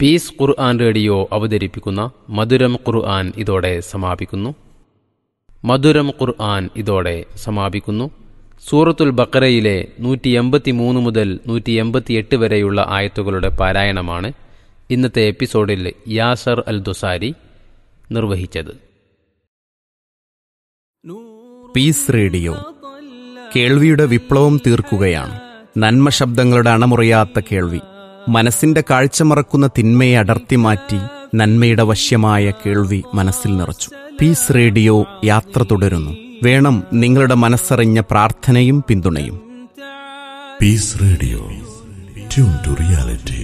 Piece ഖുർആൻ radio അവതരിപ്പിക്കുന്ന മധുരം ഖുർആൻ ഇതോടെ സമാപിക്കുന്നു മധുരം ഖുർആൻ ഇതോടെ സമാപിക്കുന്നു സൂറത്തുൽ ബക്കറയിലെ നൂറ്റി എൺപത്തി മൂന്ന് മുതൽ നൂറ്റി എൺപത്തിയെട്ട് വരെയുള്ള ആയത്തുകളുടെ പാരായണമാണ് ഇന്നത്തെ എപ്പിസോഡിൽ യാസർ അൽ ദുസാരി നിർവഹിച്ചത് പീസ് റേഡിയോ കേൾവിയുടെ വിപ്ലവം തീർക്കുകയാണ് നന്മ ശബ്ദങ്ങളുടെ അണമുറിയാത്ത കേൾവി മനസ്സിന്റെ കാഴ്ച മറക്കുന്ന തിന്മയെ അടർത്തി മാറ്റി നന്മയുടെ വശ്യമായ കേൾവി മനസ്സിൽ നിറച്ചു പീസ് റേഡിയോ യാത്ര തുടരുന്നു വേണം നിങ്ങളുടെ മനസ്സറിഞ്ഞ പ്രാർത്ഥനയും പിന്തുണയും Peace Radio. Tune to reality.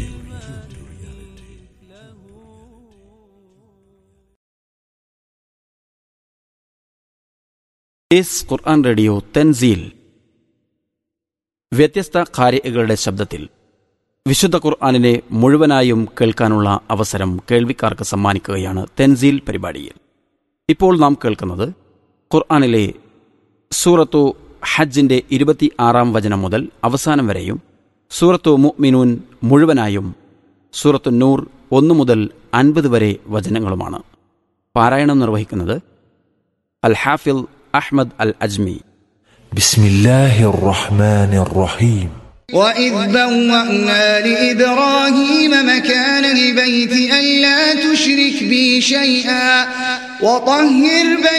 Is ഖുർആൻ റേഡിയോ തെൻസീൽ വ്യത്യസ്ത ഖാരികളുടെ ശബ്ദത്തിൽ വിശുദ്ധ ഖുർആാനിനെ മുഴുവനായും കേൾക്കാനുള്ള അവസരം കേൾവിക്കാർക്ക് സമ്മാനിക്കുകയാണ് തെൻസീൽ പരിപാടിയിൽ ഇപ്പോൾ നാം കേൾക്കുന്നത് ഖുർആാനിലെ സൂറത്തു ഹജ്ജിന്റെ ഇരുപത്തി ആറാം വചനം മുതൽ അവസാനം വരെയും സൂറത്തു മുഅ്മിനൂൻ മുഴുവനായും സൂറത്തു നൂർ ഒന്നു മുതൽ അൻപത് വരെ വചനങ്ങളുമാണ് പാരായണം നിർവഹിക്കുന്നത് അൽ ഹാഫിൽ അഹ്മദ് അൽ അജ്മി بسم الله الرحمن الرحيم وإذ بوأنا لإبراهيم مكان البيت ألا تشرك بي شيئا وطهر بيتي